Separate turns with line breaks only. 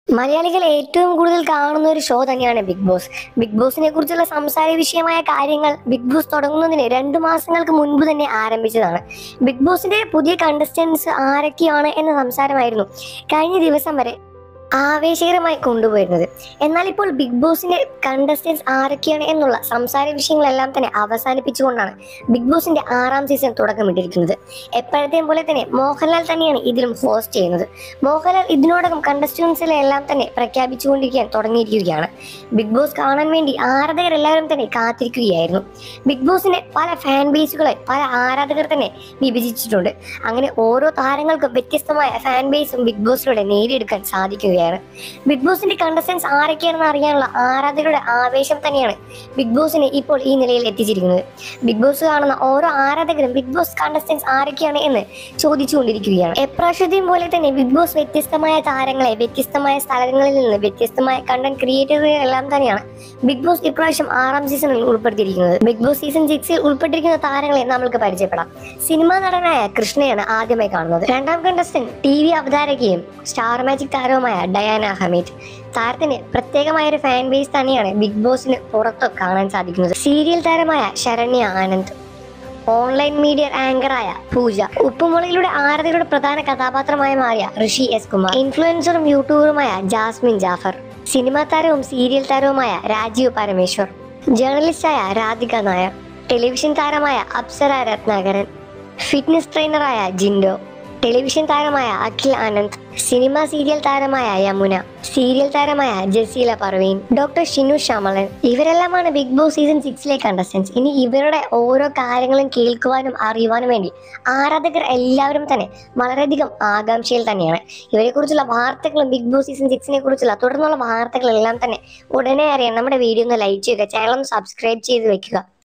മലയാളികൾ ഏറ്റവും കൂടുതൽ കാണുന്ന ഒരു ഷോ തന്നെയാണ് ബിഗ് ബോസ് ബിഗ് ബോസിനെ കുറിച്ചുള്ള സംസാര വിഷയമായ കാര്യങ്ങൾ ബിഗ് ബോസ് തുടങ്ങുന്നതിന് രണ്ടു മാസങ്ങൾക്ക് മുൻപ് തന്നെ ആരംഭിച്ചതാണ് ബിഗ് ബോസിന്റെ പുതിയ കണ്ടസ്റ്റൻസ് ആരൊക്കെയാണ് എന്ന സംസാരമായിരുന്നു കഴിഞ്ഞ ദിവസം വരെ ആവേശകരമായി കൊണ്ടുപോയിരുന്നത് എന്നാൽ ഇപ്പോൾ ബിഗ് ബോസിന്റെ കണ്ടസ്റ്റൻസ് ആരൊക്കെയാണ് എന്നുള്ള സംസാര വിഷയങ്ങളെല്ലാം തന്നെ അവസാനിപ്പിച്ചുകൊണ്ടാണ് ബിഗ് ബോസിന്റെ ആറാം സീസൺ തുടക്കമിട്ടിരിക്കുന്നത് എപ്പോഴത്തെയും പോലെ തന്നെ മോഹൻലാൽ തന്നെയാണ് ഇതിലും ഹോസ്റ്റ് ചെയ്യുന്നത് മോഹൻലാൽ ഇതിനോടകം കണ്ടസ്റ്റൻസിലെ എല്ലാം തന്നെ പ്രഖ്യാപിച്ചുകൊണ്ടിരിക്കാൻ തുടങ്ങിയിരിക്കുകയാണ് ബിഗ് ബോസ് കാണാൻ വേണ്ടി ആരാധകരെല്ലാവരും തന്നെ കാത്തിരിക്കുകയായിരുന്നു ബിഗ് ബോസിന്റെ പല ഫാൻ ബേസുകളെ പല ആരാധകർ തന്നെ വിഭജിച്ചിട്ടുണ്ട് അങ്ങനെ ഓരോ താരങ്ങൾക്കും വ്യത്യസ്തമായ ഫാൻ ബേസും ബിഗ് ബോസിലൂടെ നേടിയെടുക്കാൻ സാധിക്കുകയാണ് ബിഗ് ബോസിന്റെ കണ്ടസ്റ്റൻസ് ആരൊക്കെയാണെന്ന് അറിയാനുള്ള ആരാധകരുടെ ആവേശം തന്നെയാണ് ബിഗ് ബോസിനെ ഇപ്പോൾ ഈ നിലയിൽ എത്തിച്ചിരിക്കുന്നത് ബിഗ് ബോസ് കാണുന്ന ഓരോ ആരാധകരും ബിഗ് ബോസ് കണ്ടസ്റ്റൻസ് ആരൊക്കെയാണ് എന്ന് ചോദിച്ചുകൊണ്ടിരിക്കുകയാണ് എപ്രാവശ്യത്തെയും പോലെ തന്നെ ബിഗ് ബോസ് വ്യത്യസ്തമായ താരങ്ങളെ വ്യത്യസ്തമായ സ്ഥലങ്ങളിൽ നിന്ന് വ്യത്യസ്തമായ കണ്ടന്റ് ക്രിയേറ്ററുകളെല്ലാം തന്നെയാണ് ബിഗ് ബോസ് ഇപ്രാവശ്യം ആറാം സീസണിൽ ഉൾപ്പെടുത്തിയിരിക്കുന്നത് ബിഗ് ബോസ് സീസൺ സിക്സിൽ ഉൾപ്പെട്ടിരിക്കുന്ന താരങ്ങളെ നമ്മൾക്ക് പരിചയപ്പെടാം സിനിമാ നടനായ കൃഷ്ണയാണ് ആദ്യമായി കാണുന്നത് രണ്ടാം കണ്ടസ്റ്റന്റ് ടി വി അവതാരകയും സ്റ്റാർ മാജിക് താരവുമായ ഡയാന ഹമീദ് താരത്തിന് പ്രത്യേകമായ ഒരു ഫാൻ ബേസ് തന്നെയാണ് ബിഗ് ബോസിന് പുറത്ത് കാണാൻ സാധിക്കുന്നത് സീരിയൽ താരമായ ശരണ്യ ആനന്ദ് ഓൺലൈൻ മീഡിയ ആങ്കറായ പൂജ ഉപ്പുമുളയിലൂടെ ആരതിയുടെ പ്രധാന കഥാപാത്രമായി മാറിയ ഋഷി എസ് കുമാർ ഇൻഫ്ലുവൻസറും യൂട്യൂബറുമായ ജാസ്മിൻ ജാഫർ സിനിമാ താരവും സീരിയൽ താരവുമായ രാജീവ് പരമേശ്വർ ജേർണലിസ്റ്റായ രാധിക നായർ ടെലിവിഷൻ താരമായ അപ്സര രത്നാകരൻ ഫിറ്റ്നസ് ട്രെയിനറായ ജിൻഡോ ടെലിവിഷൻ താരമായ അഖിൽ ആനന്ദ് സിനിമ സീരിയൽ താരമായ യമുന സീരിയൽ താരമായ ജസീല പർവീൻ ഡോക്ടർ ഷിനു ശ്യാമളൻ ഇവരെല്ലാമാണ് ബിഗ് ബോസ് സീസൺ സിക്സിലെ കണ്ടസ്റ്റൻസ് ഇനി ഇവരുടെ ഓരോ കാര്യങ്ങളും കേൾക്കുവാനും അറിയുവാനും വേണ്ടി ആരാധകർ എല്ലാവരും തന്നെ വളരെയധികം ആകാംക്ഷയിൽ തന്നെയാണ് ഇവരെ കുറിച്ചുള്ള വാർത്തകളും ബിഗ് ബോസ് സീസൺ സിക്സിനെ കുറിച്ചുള്ള തുടർന്നുള്ള വാർത്തകളെല്ലാം തന്നെ ഉടനെ അറിയാൻ നമ്മുടെ വീഡിയോ ഒന്ന് ലൈക്ക് ചെയ്യുക ചാനൽ ഒന്ന് സബ്സ്ക്രൈബ് ചെയ്ത് വെക്കുക